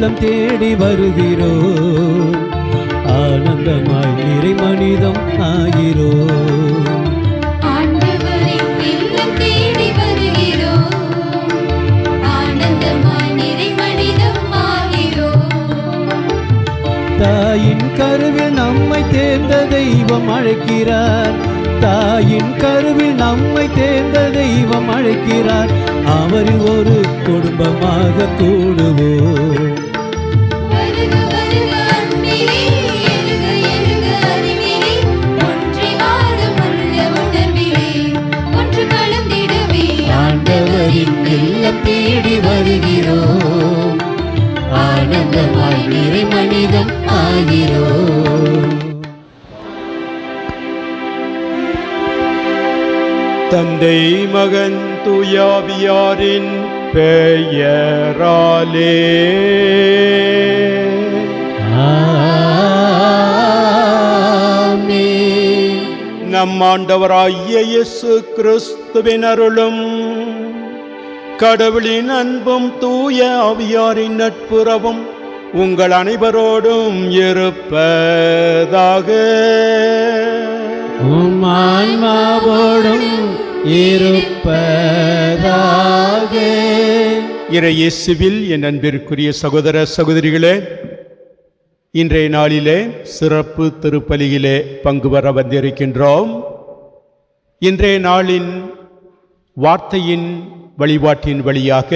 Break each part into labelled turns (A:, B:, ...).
A: இல்லம் தேடி வருகிறோம் ஆனந்தமாய் நிறை மனிதம் ஆகிறோம்
B: ஆண்டவரின் இல்லம் தேடி வருகிறோம் ஆனந்தமாய் நிறை மனிதம் ஆகிறோம்
A: தாயின் கருவில் நம்மை தேர்ந்த தெய்வம் அழைக்கிறார் தாயின் கருவில் நம்மை தேர்ந்த தெய்வம் அழைக்கிறார் அவரில் ஒரு குடும்பமாக கூடுவோம்
B: வருக வருக அன்பிலே எழுக எழுக அறிவிலே ஒன்றை வாழும் உள்ள உணர்விலே ஒன்று கலந்திடவே
A: ஆண்டவரின் இல்லம் தேடி வருகிறோம் ஆனந்தமாய் நிறை மனிதம் ஆகிறோம்
C: தந்தை மகன் துயாவியாரின் பெயராலே
A: ஆமென்.
C: நம் ஆண்டவராகிய இயேசு கிறிஸ்துவின் அருளும் கடவுளின் அன்பும் தூய ஆவியாரின் நட்புறவும் உங்கள் அனைவரோடும் இருப்பதாக
A: உம் ஆன்மாவோடும் இருப்பதாக
C: இறை இயேசுவில் என் அன்பிற்குரிய சகோதர சகோதரிகளே இன்றைய நாளிலே சிறப்பு திருப்பலியிலே பங்கு பெற வந்திருக்கின்றோம் இன்றைய நாளின் வார்த்தையின் வழிபாட்டின் வழியாக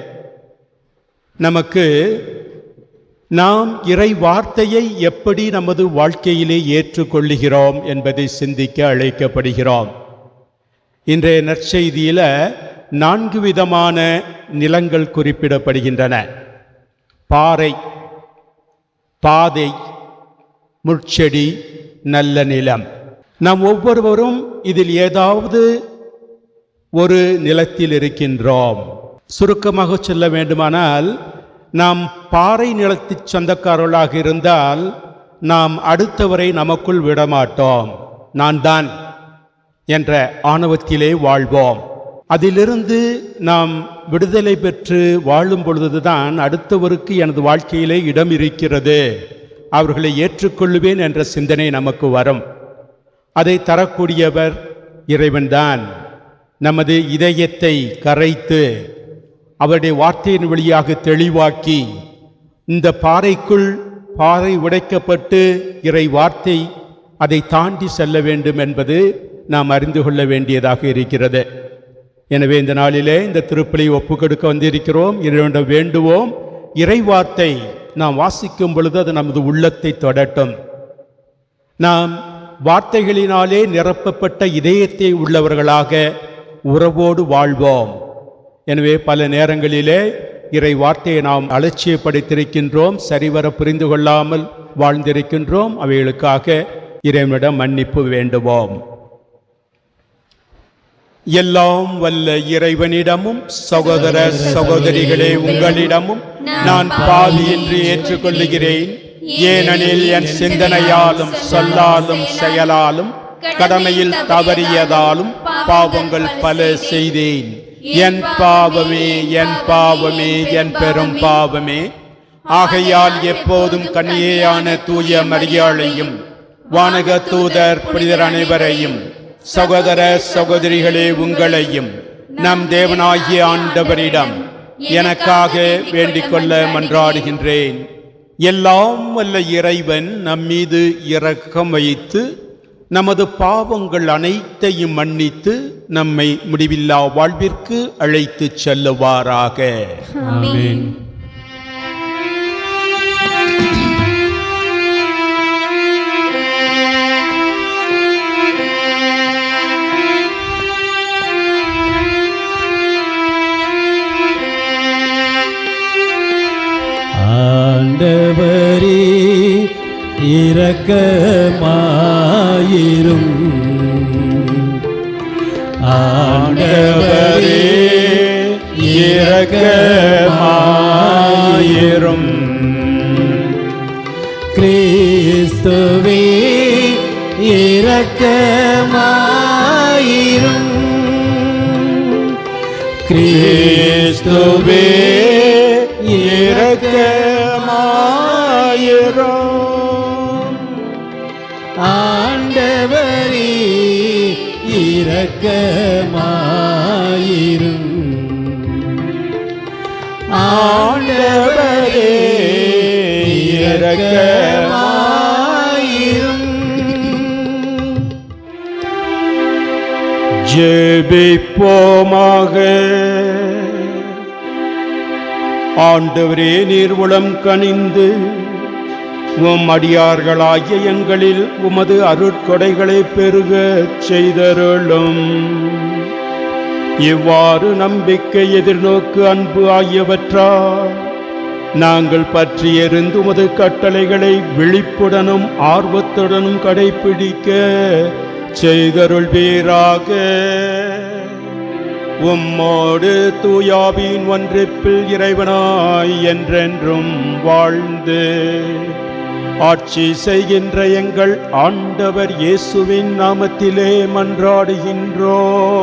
C: நமக்கு நாம் இறை வார்த்தையை எப்படி நமது வாழ்க்கையிலே ஏற்றுக்கொள்ளுகிறோம் என்பதை சிந்திக்க அழைக்கப்படுகிறோம் இன்றைய நற்செய்தியில நான்கு விதமான நிலங்கள் குறிப்பிடப்படுகின்றன பாறை பாதை முட்செடி நல்ல நிலம் நாம் ஒவ்வொருவரும் இதில் ஏதாவது ஒரு நிலத்தில் இருக்கின்றோம் சுருக்கமாக சொல்ல வேண்டுமானால் நாம் பாறை நிலத்து சொந்தக்காரர்களாக இருந்தால் நாம் அடுத்தவரை நமக்குள் விடமாட்டோம் நான் தான் என்ற ஆணவத்திலே வாழ்வோம் அதிலிருந்து நாம் விடுதலை பெற்று வாழும் பொழுதுதான் அடுத்தவருக்கு எனது வாழ்க்கையிலே இடம் இருக்கிறது அவர்களை ஏற்றுக்கொள்ளுவேன் என்ற சிந்தனை நமக்கு வரும் அதை தரக்கூடியவர் இறைவன்தான் நமது இதயத்தை கரைத்து அவருடைய வார்த்தையின் வழியாக தெளிவாக்கி இந்த பாறைக்குள் பாறை உடைக்கப்பட்டு இறை வார்த்தை அதை தாண்டி செல்ல வேண்டும் என்பது நாம் அறிந்து கொள்ள வேண்டியதாக இருக்கிறது எனவே இந்த நாளிலே இந்த திருப்பலி ஒப்பு கொடுக்க வந்திருக்கிறோம் இறைவனிடம் வேண்டுவோம் இறை வார்த்தை நாம் வாசிக்கும் பொழுது அது நமது உள்ளத்தை தொடட்டும் நாம் வார்த்தைகளினாலே நிரப்பப்பட்ட இதயத்தை உள்ளவர்களாக உறவோடு வாழ்வோம் எனவே பல நேரங்களிலே இறை வார்த்தையை நாம் அலட்சியப்படுத்தியிருக்கின்றோம் சரிவர புரிந்து கொள்ளாமல் வாழ்ந்திருக்கின்றோம் அவைகளுக்காக இறைவனிடம் மன்னிப்பு வேண்டுவோம் எல்லாம் வல்ல இறைவனிடமும் சகோதர சகோதரிகளே உங்களிடமும் நான் பாவி என்று ஏற்றுக்கொள்ளுகிறேன் ஏனெனில் என் சிந்தனையாலும் சொல்லாலும் செயலாலும் கடமையில் தவறியதாலும் பாவங்கள் பல செய்தேன் என் பாவமே என் பாவமே என் பெரும் பாவமே ஆகையால் எப்போதும் கன்னியேயான தூய மரியாளையும் வானக தூதர் புனிதர் அனைவரையும் சகோதர சகோதரிகளே உங்களையும் நம் தேவனாகிய ஆண்டவரிடம் எனக்காக வேண்டிக் கொள்ள மன்றாடுகின்றேன் எல்லாம் வல்ல இறைவன் நம் மீது இரக்கம் வைத்து நமது பாவங்கள் அனைத்தையும் மன்னித்து நம்மை முடிவில்லா வாழ்விற்கு அழைத்துச் செல்லுவாராக
A: ஆமென் ஆண்டவரே இரக்கமாயிரும்
C: ஆண்டவரே இரக்கமாயிரும்
A: கிறிஸ்துவே இரக்கமாயிரும்
C: கிறிஸ்துவே இரக்கமாயிரும்
A: ஆண்டவரே இரக்கமாயிரும்
C: ஆண்டவரே இரக்கமாயிரும் ஜெபிப்போமாக ஆண்டவரே நீர் உளம் கனிந்து உம் அடியார்களாகிய எங்களில் உமது அருட்கொடைகளை பெருக செய்தருளும் இவ்வாறு நம்பிக்கை எதிர்நோக்கு அன்பு ஆகியவற்றால் நாங்கள் பற்றி எறிந்து உமது கட்டளைகளை விழிப்புடனும் ஆர்வத்துடனும் கடைபிடிக்க செய்தருள்வீராக உம்மோடு தூயாவின் ஒன்றிப்பில் இறைவனாய் என்றென்றும் வாழ்ந்து ஆட்சி செய்கின்ற எங்கள் ஆண்டவர் இயேசுவின் நாமத்திலே மன்றாடுகின்றோ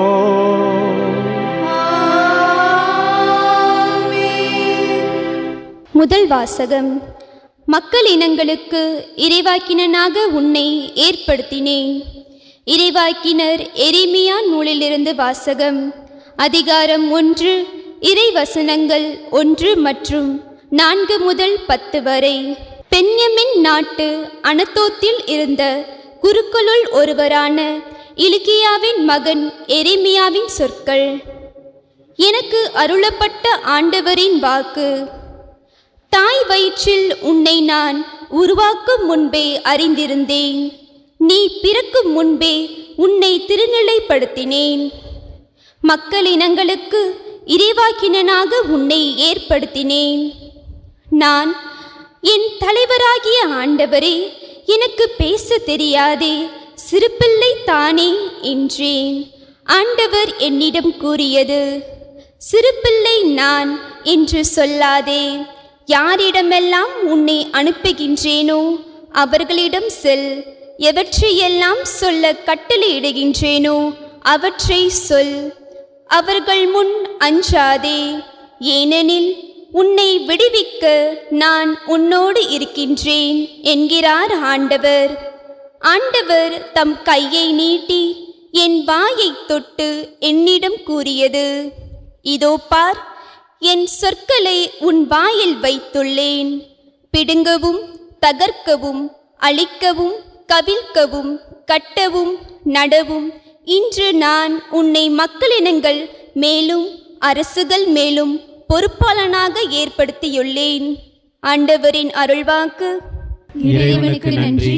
D: முதல் வாசகம் மக்கள் இனங்களுக்கு இறைவாக்கினனாக உன்னை ஏற்படுத்தினேன் இறைவாக்கினர் எரேமியா நூலிலிருந்து வாசகம் அதிகாரம் ஒன்று இறைவசனங்கள் ஒன்று மற்றும் நான்கு முதல் பத்து வரை பென்யமின் நாட்டு அனத்தோத்தில் இருந்த குருக்களுள் ஒருவரான இலுக்கியாவின் மகன் எரேமியாவின் சொற்கள் எனக்கு அருளப்பட்ட ஆண்டவரின் வாக்கு தாய் வயிற்றில் உன்னை நான் உருவாக்கும் முன்பே அறிந்திருந்தேன் நீ பிறக்கும் முன்பே உன்னை திருநிலைப்படுத்தினேன் மக்கள் இனங்களுக்கு இறைவாக்கினனாக உன்னை ஏற்படுத்தினேன் நான் என் தலைவராகிய ஆண்டவரே எனக்கு பேச தெரியாதே சிறுபிள்ளை தானே என்றேன் ஆண்டவர் என்னிடம் கூறியது சிறுபிள்ளை நான் என்று சொல்லாதே யாரிடமெல்லாம் உன்னை அனுப்புகின்றேனோ அவர்களிடம் செல் எவற்றையெல்லாம் சொல்ல கட்டளையிடுகின்றேனோ அவற்றை சொல் அவர்கள் முன் அஞ்சாதே ஏனெனில் உன்னை விடுவிக்க நான் உன்னோடு இருக்கின்றேன் என்கிறார் ஆண்டவர் ஆண்டவர் தம் கையை நீட்டி என் வாயைத் தொட்டு என்னிடம் கூறியது இதோ பார் என் சொற்களை உன் வாயில் வைத்துள்ளேன் பிடுங்கவும் தகர்க்கவும் அழிக்கவும் கவிழ்க்கவும் கட்டவும் நடவும் இன்று நான் உன்னை மக்களினங்கள் மேலும் அரசுகள் மேலும் பொறுப்பாளனாக ஏற்படுத்தியுள்ளேன் ஆண்டவரின் அருள்வாக்கு
A: இறைவனுக்கு நன்றி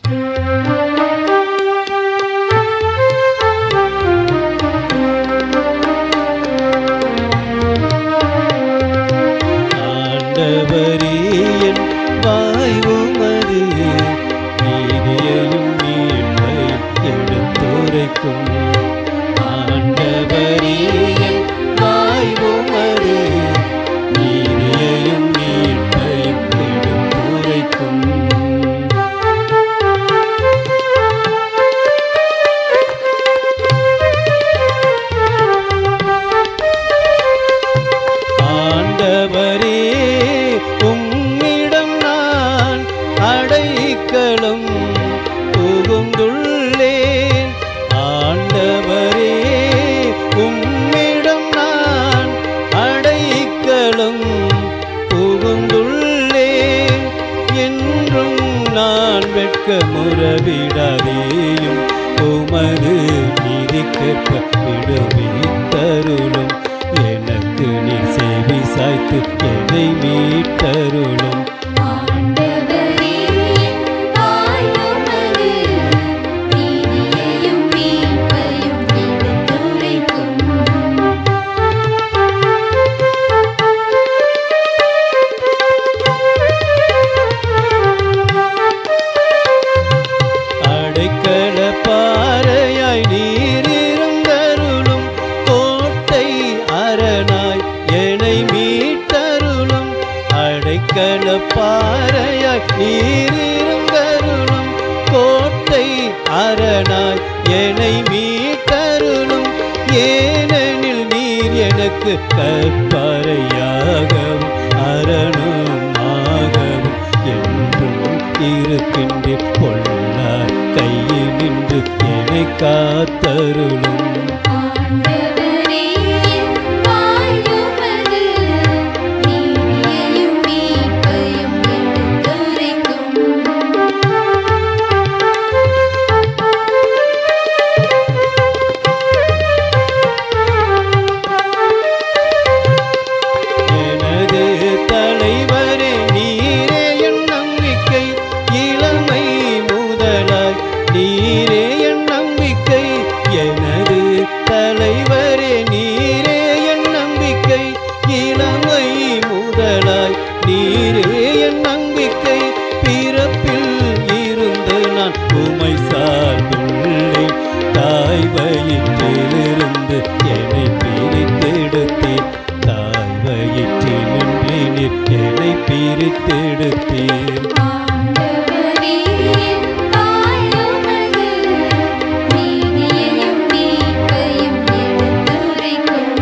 A: ஆண்டவரே என் வாய் உமது நீதியையும் மீட்பையும் எடுத்துரைக்கும் ஆண்டவரே என் வாய் உமது நீதியையும் மீட்பையும் எடுத்துரைக்கும் ஆண்டவரே உம்மிடம் நான் அடைக்கலம் புகுந்துள்ளேன் ஆண்டவரே உம்மிடம் நான் அடைக்கலம் புகுந்துள்ளேன் என்றும் நான் வெட்க முறவிடாதேயும் உமது நீதிக்கேற்ப விடுவித்தருளும் எனக்கு நீ செவி சாய்த்து என்னை மீட்டருளும்
B: ஆண்டவரே தாயுமது நீதியையும் மீட்பையும் எடுத்துரைக்கும்
A: அடைக்கல பாறையாய் நீரிருந்தருளும் கோட்டை அரணாய் என்னை மீட்டருளும் அடைக்கல பாறையாய் நீரிருந்தருளும் கோட்டை அரணாய் என்னை மீட்டருளும் ஏனெனில் நீர் எனக்கு கற்பாறையாகவும் அரணம் ஆகவும் காத்தருளும்
B: ஆண்டவரே வாழுமது நீதியையும் மீட்பையும் எடுத்துரைக்கும்
A: எனது தலைவரே நீரே என் நம்பிக்கை இளமை முதலாய் நீரே என் நம்பிக்கை எனது தலைவரே நீரே என் நம்பிக்கை இளமை முதலாய் நீரே என் நம்பிக்கை பிறப்பில் இருந்து நான் உமை சார்ந்துள்ளேன் தாய் வயிற்றிலிருந்து என்னை பிரித்தெடுத்தேன் தாய் வயிற்றினின்றே நீர் என்னை பிரித்தெடுத்தீர்
B: ஆண்டவரே வாழுமது நீதியையும் மீட்பையும் எடுத்துரைக்கும்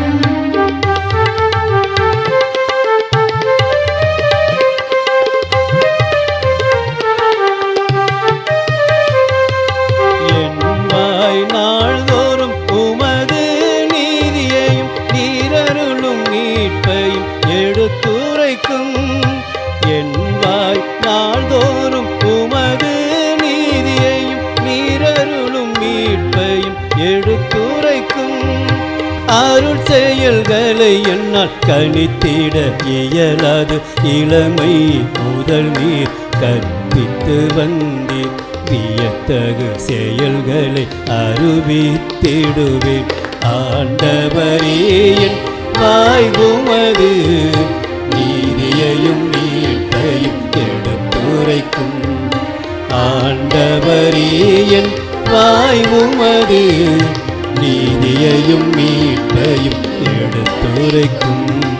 A: என் வாய் நாள்தோறும் உமது நீதியையும் நீரருளும் மீட்பையும் எடுத்துரைக்கும் என் வாய் நாள்தோறும் உமது நீதியையும் நீரருளும் மீட்பையும் எடுத்துரைக்கும் அருள் செயல்களை என்னால் கணித்திட இயலாது இளமை முதல் நீர் கற்பித்து வந்தீர் வியத்தகு செயல்களை அருவித்திடுவேன் ஆண்டவரே என் வாய்வுமது நீதியையும் மீட்பையும் எடுத்துரைக்கும் ஆண்டவரே என் வாய்வுமது நீதியையும் மீட்பையும் எடுத்துரைக்கும்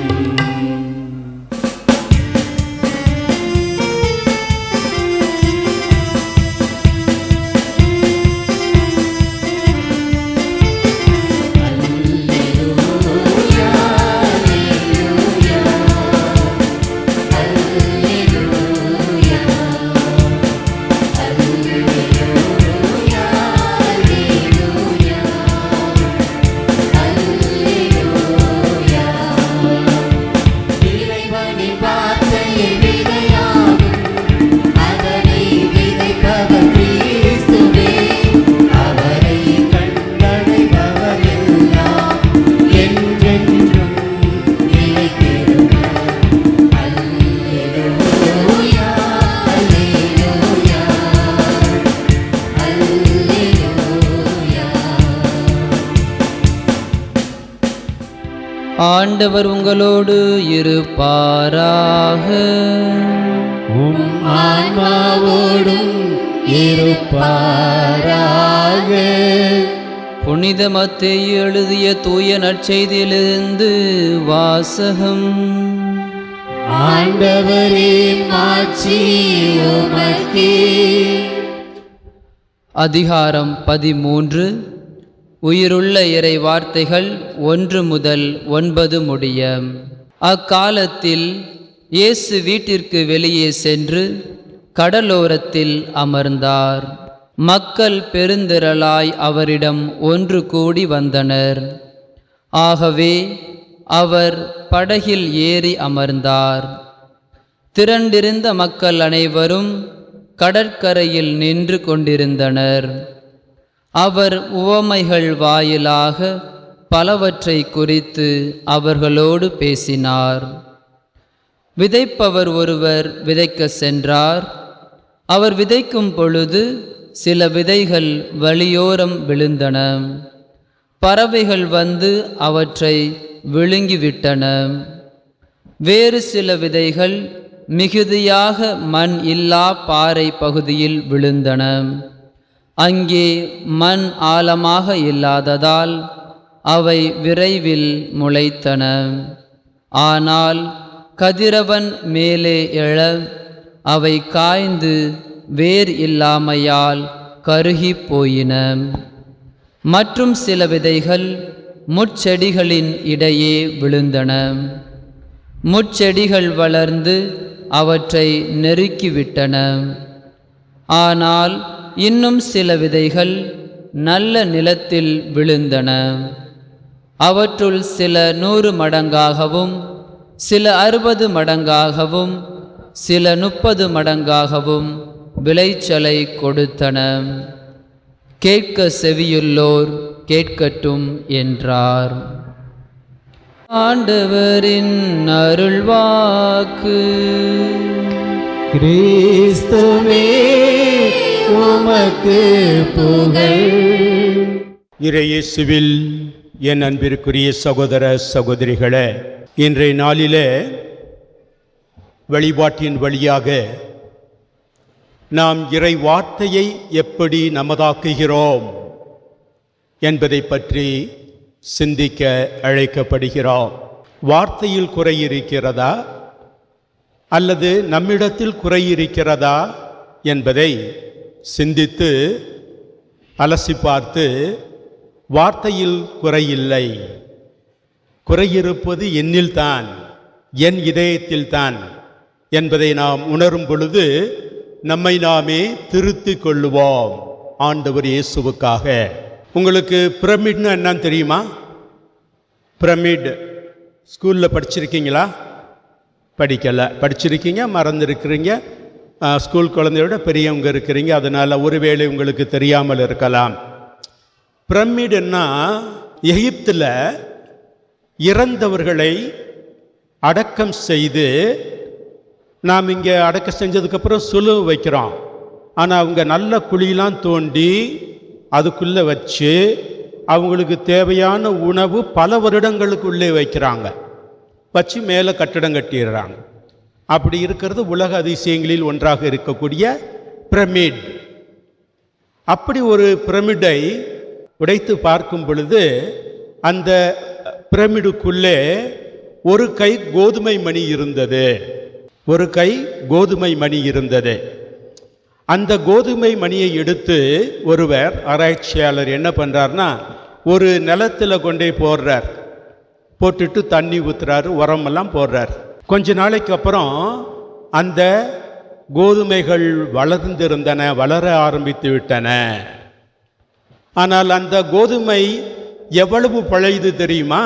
B: இறைவனின் வார்த்தையை விதையாகும் அதனை விதைப்பவர் கிறிஸ்துவே அவரை கண்டடைபவர் எல்லாம் என்றென்றும் நிலைத்திருக்கும் அல்லேலூயா அல்லேலூயா அல்லேலூயா
E: ஆண்டவர் உங்களோடு இருப்பாராக
A: உம் ஆன்மாவோடும் இருப்பாராக
E: புனித மத்தேயு எழுதிய தூய நற்செய்தியிலிருந்து வாசகம்
B: ஆண்டவரே மாட்சி உமக்கே
E: அதிகாரம் பதிமூன்று உயிருள்ள இறை வார்த்தைகள் ஒன்று முதல் ஒன்பது முடிய அக்காலத்தில் இயேசு வீட்டிற்கு வெளியே சென்று கடலோரத்தில் அமர்ந்தார் மக்கள் பெருந்திரளாய் அவரிடம் ஒன்று கூடி வந்தனர் ஆகவே அவர் படகில் ஏறி அமர்ந்தார் திரண்டிருந்த மக்கள் அனைவரும் கடற்கரையில் நின்று கொண்டிருந்தனர் அவர் உவமைகள் வாயிலாக பலவற்றை குறித்து அவர்களோடு பேசினார் விதைப்பவர் ஒருவர் விதைக்க சென்றார் அவர் விதைக்கும் பொழுது சில விதைகள் வழியோரம் விழுந்தன பறவைகள் வந்து அவற்றை விழுங்கிவிட்டன வேறு சில விதைகள் மிகுதியாக மண் இல்லா பாறை பகுதியில் விழுந்தன அங்கே மண் ஆழமாக இல்லாததால் அவை விரைவில் முளைத்தன ஆனால் கதிரவன் மேலே எழ அவை காய்ந்து வேர் இல்லாமையால் கருகிப் போயின மற்றும் சில விதைகள் முட்செடிகளின் இடையே விழுந்தன முட்செடிகள் வளர்ந்து அவற்றை நெருக்கிவிட்டன ஆனால் இன்னும் சில விதைகள் நல்ல நிலத்தில் விழுந்தன அவற்றுள் சில நூறு மடங்காகவும் சில அறுபது மடங்காகவும் சில முப்பது மடங்காகவும் விளைச்சலை கொடுத்தன கேட்க செவியுள்ளோர் கேட்கட்டும் என்றார் ஆண்டவரின் அருள்வாக்கு
A: கிறிஸ்துவே உமக்கு புகழ்
C: இறையேசுவில் என் அன்பிற்குரிய சகோதர சகோதரிகளே இன்றைய நாளிலே வழிபாட்டின் வழியாக நாம் இறை வார்த்தையை எப்படி நமதாக்குகிறோம் என்பதை பற்றி சிந்திக்க அழைக்கப்படுகிறோம் வார்த்தையில் குறை இருக்கிறதா அல்லது நம்மிடத்தில் குறை இருக்கிறதா என்பதை சிந்தித்து அலசி பார்த்து வார்த்தையில் குறையில்லை குறையிருப்பது என்னில்தான் என் இதயத்தில்தான் என்பதை நாம் உணரும் பொழுது நம்மை நாமே திருத்திக் கொள்ளுவோம் ஆண்டவர் இயேசுவுக்காக உங்களுக்கு பிரமிட்னு என்னன்னு தெரியுமா பிரமிட் ஸ்கூலில் படிச்சிருக்கீங்களா படிக்கலை படிச்சிருக்கீங்க மறந்துருக்கிறீங்க ஆ, ஸ்கூல் குழந்தையோட பெரியவங்க இருக்கிறீங்க அதனால் ஒருவேளை உங்களுக்கு தெரியாமல் இருக்கலாம் பிரமிடுன்னா எகிப்தில் இறந்தவர்களை அடக்கம் செய்து நாம் இங்கே அடக்கம் செஞ்சதுக்கப்புறம் சுழு வைக்கிறோம் ஆனால் அவங்க நல்ல குழியெலாம் தோண்டி அதுக்குள்ளே வச்சு அவங்களுக்கு தேவையான உணவு பல வருடங்களுக்கு உள்ளே வைக்கிறாங்க வச்சு மேலே கட்டிடம் கட்டிடுறாங்க அப்படி இருக்கிறது உலக அதிசயங்களில் ஒன்றாக இருக்கக்கூடிய பிரமிட் அப்படி ஒரு பிரமிடை உடைத்து பார்க்கும் பொழுது அந்த பிரமிடுக்குள்ளே ஒரு கை கோதுமை மணி இருந்தது ஒரு கை கோதுமை மணி இருந்தது அந்த கோதுமை மணியை எடுத்து ஒருவர் ஆராய்ச்சியாளர் என்ன பண்றாருன்னா ஒரு நிலத்துல கொண்டே போடுறார் போட்டுட்டு தண்ணி ஊத்துறாரு உரமெல்லாம் போடுறார் கொஞ்ச நாளைக்கு அப்புறம் அந்த கோதுமைகள் வளர்ந்திருந்தன வளர ஆரம்பித்து விட்டன ஆனால் அந்த கோதுமை எவ்வளவு பழையது தெரியுமா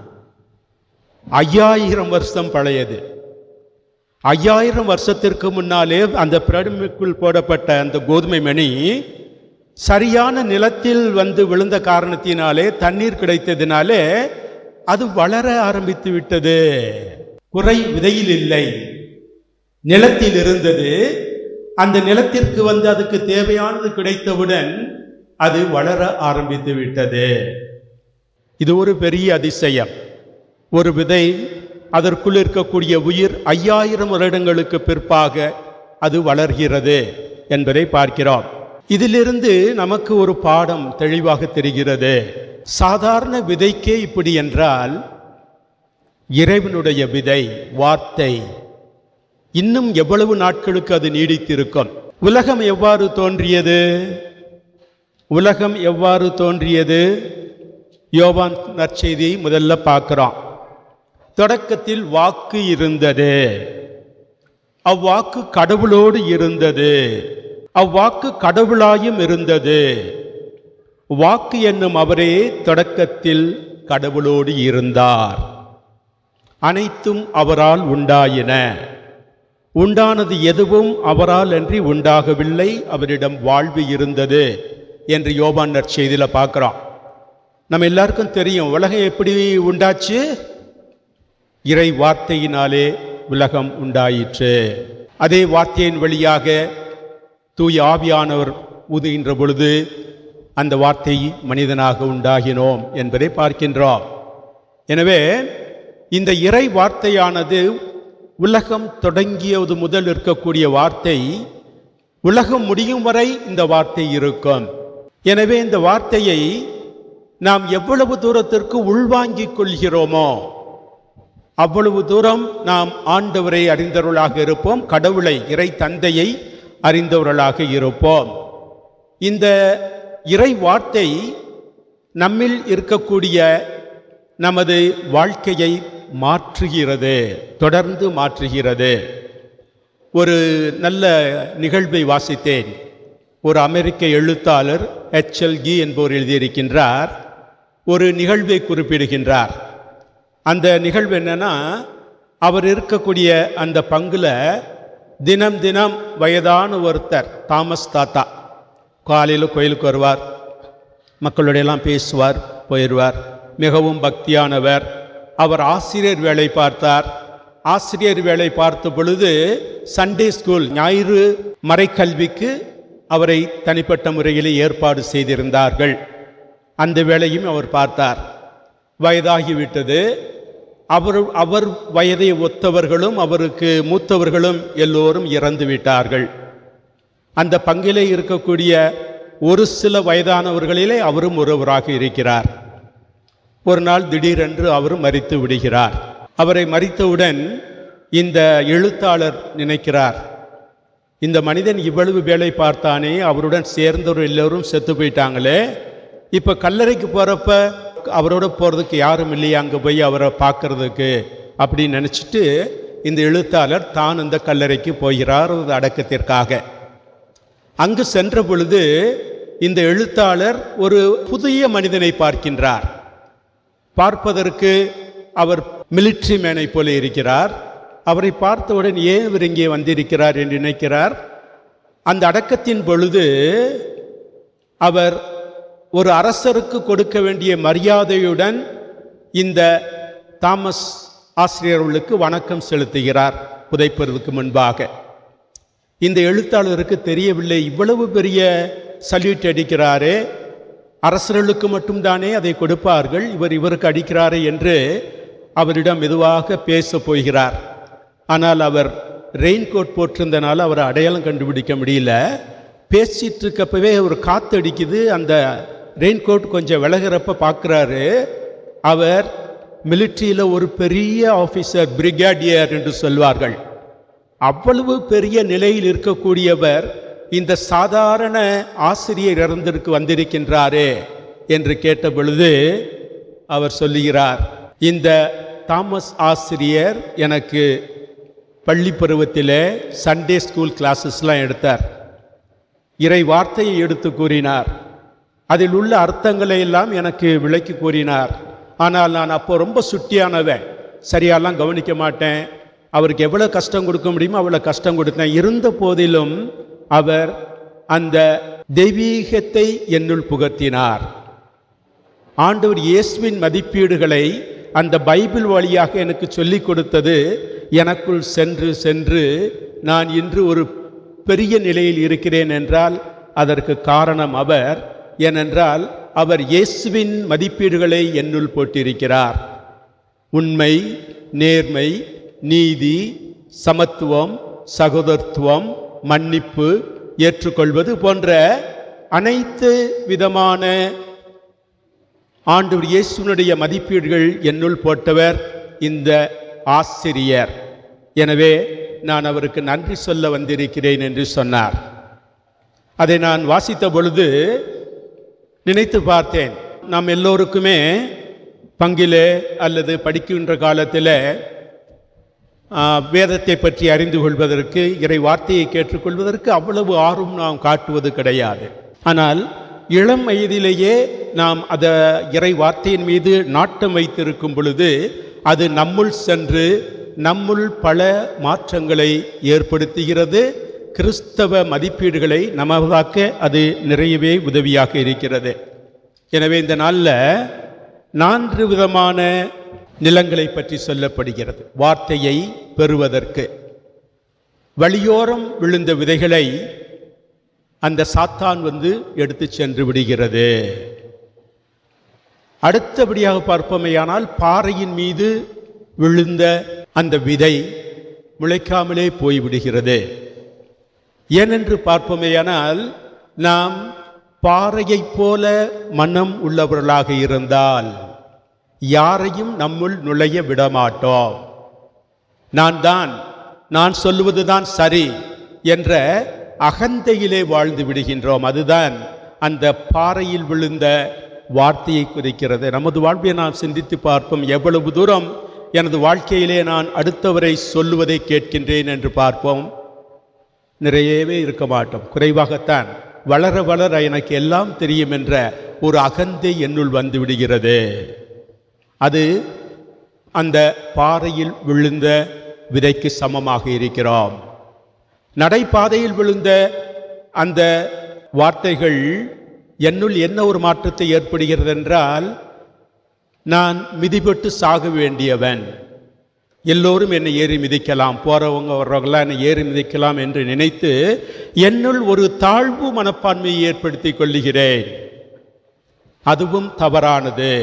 C: ஐயாயிரம் வருஷம் பழையது ஐயாயிரம் வருஷத்திற்கு முன்னாலே அந்த பிரமிக்குள் போடப்பட்ட அந்த கோதுமை மணி சரியான நிலத்தில் வந்து விழுந்த காரணத்தினாலே தண்ணீர் கிடைத்ததினாலே அது வளர ஆரம்பித்து விட்டது குறை விதையில் இல்லை நிலத்தில் இருந்தது அந்த நிலத்திற்கு வந்து அதுக்கு தேவையானது கிடைத்தவுடன் அது வளர ஆரம்பித்து விட்டது இது ஒரு பெரிய அதிசயம் ஒரு விதை அதற்குள் இருக்கக்கூடிய உயிர் ஐயாயிரம் வருடங்களுக்கு பிற்பாக அது வளர்கிறது என்பதை பார்க்கிறோம் இதிலிருந்து நமக்கு ஒரு பாடம் தெளிவாக தெரிகிறது சாதாரண விதைக்கே இப்படி என்றால் இறைவனுடைய விதை வார்த்தை இன்னும் எவ்வளவு நாட்களுக்கு அது நீடித்திருக்கும் உலகம் எவ்வாறு தோன்றியது உலகம் எவ்வாறு தோன்றியது யோவான் நற்செய்தியை முதல்ல பார்க்கிறோம் தொடக்கத்தில் வாக்கு இருந்தது அவ்வாக்கு கடவுளோடு இருந்தது அவ்வாக்கு கடவுளாயும் இருந்தது வாக்கு என்னும் அவரே தொடக்கத்தில் கடவுளோடு இருந்தார் அனைத்தும் அவரால் உண்டாயின உண்டானது எதுவும் அவரால் அன்றி உண்டாகவில்லை அவரிடம் வாழ்வு இருந்தது என்று யோபான் நற்செய்தியில் பார்க்குறோம் நம்ம எல்லாருக்கும் தெரியும் உலகம் எப்படி உண்டாச்சு இறை வார்த்தையினாலே உலகம் உண்டாயிற்று அதே வார்த்தையின் வழியாக தூய ஆவியானவர் ஊதுகின்ற பொழுது அந்த வார்த்தை மனிதனாக உண்டாகினோம் என்பதை பார்க்கின்றோம் எனவே இந்த இறை வார்த்தையானது உலகம் தொடங்கியது முதல் இருக்கக்கூடிய வார்த்தை உலகம் முடியும் வரை இந்த வார்த்தை இருக்கும் எனவே இந்த வார்த்தையை நாம் எவ்வளவு தூரத்திற்கு உள்வாங்கிக் கொள்கிறோமோ அவ்வளவு தூரம் நாம் ஆண்டவரை அறிந்தவர்களாக இருப்போம் கடவுளை இறை தந்தையை அறிந்தவர்களாக இருப்போம் இந்த இறை வார்த்தை நம்மில் இருக்கக்கூடிய நமது வாழ்க்கையை மாற்றுகிறது தொடர்ந்து மாற்றுகிறது ஒரு நல்ல நிகழ்வை வாசித்தேன் ஒரு அமெரிக்க எழுத்தாளர் எச்எல் கி என்பவர் எழுதியிருக்கின்றார் ஒரு நிகழ்வை குறிப்பிடுகின்றார் அந்த நிகழ்வு என்னன்னா அவர் இருக்கக்கூடிய அந்த பங்குல தினம் தினம் வயதான ஒருத்தர் தாமஸ் தாத்தா காலையில் கோயிலுக்கு வருவார் மக்களோடையெல்லாம் பேசுவார் போயிடுவார் மிகவும் பக்தியானவர் அவர் ஆசிரியர் வேலை பார்த்தார் ஆசிரியர் வேலை பார்த்த பொழுது சண்டே ஸ்கூல் ஞாயிறு மறைக்கல்விக்கு அவரை தனிப்பட்ட முறையில் ஏற்பாடு செய்திருந்தார்கள் அந்த வேலையும் அவர் பார்த்தார் வயதாகிவிட்டது அவர் அவர் வயதை ஒத்தவர்களும் அவருக்கு மூத்தவர்களும் எல்லோரும் இறந்து விட்டார்கள் அந்த பங்கிலே இருக்கக்கூடிய ஒரு சில வயதானவர்களிலே அவரும் ஒருவராக இருக்கிறார் ஒரு நாள் திடீரென்று அவரும் மரித்து விடுகிறார் அவரை மறித்தவுடன் இந்த எழுத்தாளர் நினைக்கிறார் இந்த மனிதன் இவ்வளவு வேலை பார்த்தானே அவருடன் சேர்ந்தவர் எல்லோரும் செத்து போயிட்டாங்களே இப்போ கல்லறைக்கு போகிறப்ப அவரோட போகிறதுக்கு யாரும் இல்லையா அங்கே போய் அவரை பார்க்கறதுக்கு அப்படின்னு நினச்சிட்டு இந்த எழுத்தாளர் தான் இந்த கல்லறைக்கு போகிறார் ஒரு அடக்கத்திற்காக அங்கு சென்ற பொழுது இந்த எழுத்தாளர் ஒரு புதிய மனிதனை பார்க்கின்றார் பார்ப்பதற்கு அவர் மிலிட்ரி மேனை போல இருக்கிறார் அவரை பார்த்தவுடன் ஏன் இவர் இங்கே வந்திருக்கிறார் என்று நினைக்கிறார் அந்த அடக்கத்தின் பொழுது அவர் ஒரு அரசருக்கு கொடுக்க வேண்டிய மரியாதையுடன் இந்த தாமஸ் ஆசிரியர்களுக்கு வணக்கம் செலுத்துகிறார் புதைப்பதற்கு முன்பாக இந்த எழுத்தாளருக்கு தெரியவில்லை இவ்வளவு பெரிய சல்யூட் அடிக்கிறாரே அரசர்களுக்கு மட்டும்தானே அதை கொடுப்பார்கள் இவர் இவருக்கு அடிக்கிறாரே என்று அவரிடம் மெதுவாக பேச போகிறார் ஆனால் அவர் ரெயின் கோட் போட்டிருந்தனால அவரை அடையாளம் கண்டுபிடிக்க முடியல பேசிட்டு இருக்கப்பவே ஒரு காத்து அடிக்குது அந்த ரெயின் கோட் கொஞ்சம் விலகிறப்ப பார்க்குறாரு அவர் மிலிட்ரியில் ஒரு பெரிய ஆஃபீஸர் பிரிகேடியர் என்று சொல்வார்கள் அவ்வளவு பெரிய நிலையில் இருக்கக்கூடியவர் இந்த சாதாரண ஆசிரியர் இறந்திருக்கு வந்திருக்கின்றாரே என்று கேட்ட பொழுது அவர் சொல்லுகிறார் இந்த தாமஸ் ஆசிரியர் எனக்கு பள்ளி பருவத்திலே சண்டே ஸ்கூல் கிளாஸஸ்லாம் எடுத்தார் இறை வார்த்தையை எடுத்து கூறினார் அதில் உள்ள அர்த்தங்களை எல்லாம் எனக்கு விளக்கி கூறினார் ஆனால் நான் அப்போ ரொம்ப சுட்டியானவன் சரியாலாம் கவனிக்க மாட்டேன் அவருக்கு எவ்வளோ கஷ்டம் கொடுக்க முடியுமோ அவ்வளோ கஷ்டம் கொடுத்தேன் இருந்த போதிலும் அவர் அந்த தெய்வீகத்தை என்னுள் புகத்தினார் ஆண்டவர் இயேசுவின் மதிப்பீடுகளை அந்த பைபிள் வழியாக எனக்கு சொல்லிக் கொடுத்தது எனக்குள் சென்று சென்று நான் இன்று ஒரு பெரிய நிலையில் இருக்கிறேன் என்றால் அதற்கு காரணம் அவர் ஏனென்றால் அவர் இயேசுவின் மதிப்பீடுகளை என்னுள் போட்டிருக்கிறார் உண்மை நேர்மை நீதி சமத்துவம் சகோதரத்துவம் மன்னிப்பு ஏற்றுக்கொள்வது போன்ற அனைத்து விதமான ஆண்டவர் இயேசுனுடைய மதிப்பீடுகள் என்னுள் போட்டவர் இந்த ஆசிரியர் எனவே நான் அவருக்கு நன்றி சொல்ல வந்திருக்கிறேன் என்று சொன்னார் அதை நான் வாசித்த பொழுது நினைத்து பார்த்தேன் நாம் எல்லோருக்குமே பங்கிலே அல்லது படிக்கின்ற காலத்தில் ஆ, வேதத்தை பற்றி அறிந்து கொள்வதற்கு இறை வார்த்தையை கேட்டுக்கொள்வதற்கு அவ்வளவு ஆர்வம் நாம் காட்டுவது கிடையாது ஆனால் இளம் வயதிலேயே நாம் அத இறை வார்த்தையின் மீது நாட்டம் வைத்திருக்கும் பொழுது அது நம்முள் சென்று நம்முள் பல மாற்றங்களை ஏற்படுத்துகிறது கிறிஸ்தவ மதிப்பீடுகளை நமதாக்க அது நிறையவே உதவியாக இருக்கிறது எனவே இந்த நாளில் நான்கு விதமான நிலங்களை பற்றி சொல்லப்படுகிறது வார்த்தையை பெறுவதற்கு வழியோரம் விழுந்த விதைகளை அந்த சாத்தான் வந்து எடுத்து சென்று விடுகிறது அடுத்தபடியாக பார்ப்போமேயானால் பாறையின் மீது விழுந்த அந்த விதை முளைக்காமலே போய்விடுகிறது ஏனென்று பார்ப்போமேயானால் நாம் பாறையைப் போல மனம் உள்ளவர்களாக இருந்தால் யாரையும் நம்முள் நுழைய விடமாட்டோம் நான் தான் நான் சொல்லுவதுதான் சரி என்ற அகந்தையிலே வாழ்ந்து விடுகின்றோம் அதுதான் அந்த பாறையில் விழுந்த வார்த்தையை குறிக்கிறது நமது வாழ்வை நாம் சிந்தித்து பார்ப்போம் எவ்வளவு தூரம் எனது வாழ்க்கையிலே நான் அடுத்தவரை சொல்லுவதை கேட்கின்றேன் என்று பார்ப்போம் நிறையவே இருக்க மாட்டோம் குறைவாகத்தான் வளர வளர எனக்கு எல்லாம் தெரியும் என்ற ஒரு அகந்தை என்னுள் வந்து விடுகிறது அது அந்த பாறையில் விழுந்த விதைக்கு சமமாக இருக்கிறோம் நடைபாதையில் விழுந்த அந்த வார்த்தைகள் என்னுள் என்ன ஒரு மாற்றத்தை ஏற்படுகிறது என்றால் நான் மிதிபட்டு சாக வேண்டியவன் எல்லோரும் என்னை ஏறி மிதிக்கலாம் போறவங்க வர்றவங்களாம் என்னை ஏறி மிதிக்கலாம் என்று நினைத்து என்னுள் ஒரு தாழ்வு மனப்பான்மையை ஏற்படுத்திக் கொள்ளுகிறேன் அதுவும் தவறானது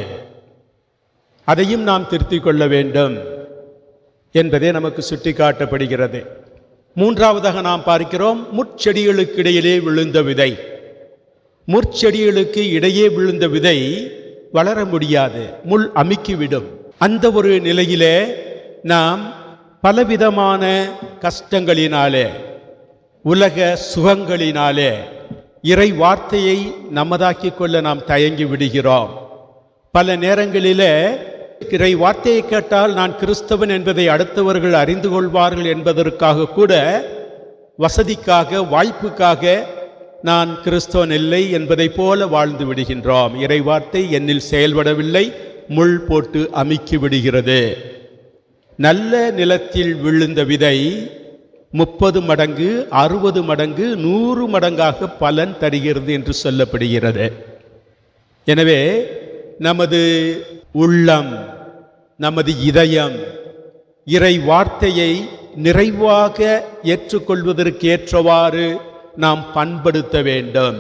C: அதையும் நாம் திருத்திக் கொள்ள வேண்டும் என்பதே நமக்கு சுட்டிக்காட்டப்படுகிறது மூன்றாவதாக நாம் பார்க்கிறோம் முட்செடிகளுக்கு இடையிலே விழுந்த விதை முற்செடிகளுக்கு இடையே விழுந்த விதை வளர முடியாது முள் அமுக்கிவிடும் அந்த ஒரு நிலையிலே நாம் பலவிதமான கஷ்டங்களினாலே உலக சுகங்களினாலே இறை வார்த்தையை நமதாக்கிக் கொள்ள நாம் தயங்கி விடுகிறோம் பல நேரங்களிலே இறை வார்த்தையை கேட்டால் நான் கிறிஸ்தவன் என்பதை அடுத்தவர்கள் அறிந்து கொள்வார்கள் என்பதற்காக கூட வசதிக்காக வாய்ப்புக்காக நான் கிறிஸ்தவன் இல்லை என்பதைப் போல வாழ்ந்து விடுகின்றோம் இறை வார்த்தை என்னில் செயல்படவில்லை முள் போட்டு அமுக்கி விடுகிறது நல்ல நிலத்தில் விழுந்த விதை முப்பது மடங்கு அறுபது மடங்கு நூறு மடங்காக பலன் தருகிறது என்று சொல்லப்படுகிறது எனவே நமது உள்ளம் நமது இதயம் இறை வார்த்தையை நிறைவாக ஏற்றுக்கொள்வதற்கு ஏற்றவாறு நாம் பண்படுத்த வேண்டும்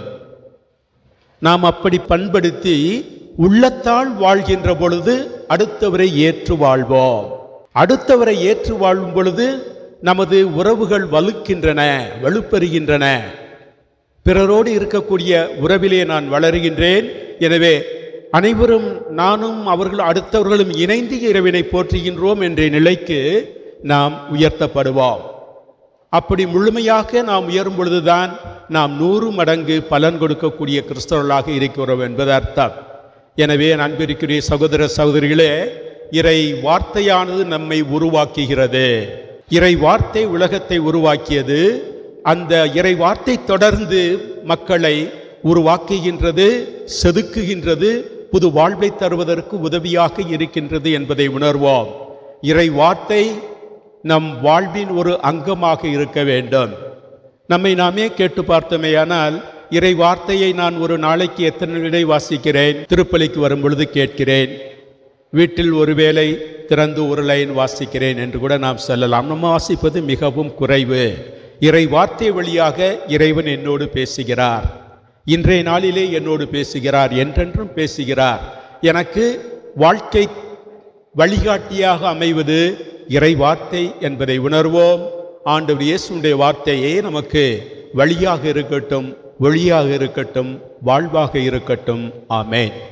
C: நாம் அப்படி பண்படுத்தி உள்ளத்தால் வாழ்கின்ற பொழுது அடுத்தவரை ஏற்று வாழ்வோம் அடுத்தவரை ஏற்று வாழும் பொழுது நமது உறவுகள் வலுக்கின்றன வலுப்பெறுகின்றன பிறரோடு இருக்கக்கூடிய உறவிலே நான் வளருகின்றேன் எனவே அனைவரும் நானும் அவர்கள் அடுத்தவர்களும் இணைந்து இறைவனை போற்றுகின்றோம் என்ற நிலைக்கு நாம் உயர்த்தப்படுவோம் அப்படி முழுமையாக நாம் உயரும் பொழுதுதான் நாம் நூறு மடங்கு பலன் கொடுக்கக்கூடிய கிறிஸ்தவர்களாக இருக்கிறோம் என்பது அர்த்தம் எனவே அன்பிற்குரிய சகோதர சகோதரிகளே இறை வார்த்தையானது நம்மை உருவாக்குகிறது இறை வார்த்தை உலகத்தை உருவாக்கியது அந்த இறை வார்த்தை தொடர்ந்து மக்களை உருவாக்குகின்றது செதுக்குகின்றது புது வாழ்வை தருவதற்கு உதவியாக இருக்கின்றது என்பதை உணர்வோம் இறை வார்த்தை நம் வாழ்வின் ஒரு அங்கமாக இருக்க வேண்டும் நம்மை நாமே கேட்டு பார்த்தோமேயானால் இறை வார்த்தையை நான் ஒரு நாளைக்கு எத்தனை விடை வாசிக்கிறேன் திருப்பலிக்கு வரும் பொழுது கேட்கிறேன் வீட்டில் ஒருவேளை திறந்து ஒரு லைன் வாசிக்கிறேன் என்று கூட நாம் சொல்லலாம் நம்ம வாசிப்பது மிகவும் குறைவு இறை வார்த்தை வழியாக இறைவன் என்னோடு பேசுகிறார் இன்றைய நாளிலே என்னோடு பேசுகிறார் என்றென்றும் பேசுகிறார் எனக்கு வாழ்க்கை வழிகாட்டியாக அமைவது இறை வார்த்தை என்பதை உணர்வோம் ஆண்டவர் இயேசுடைய வார்த்தையே நமக்கு வழியாக இருக்கட்டும் ஒளியாக இருக்கட்டும் வாழ்வாக இருக்கட்டும் ஆமென்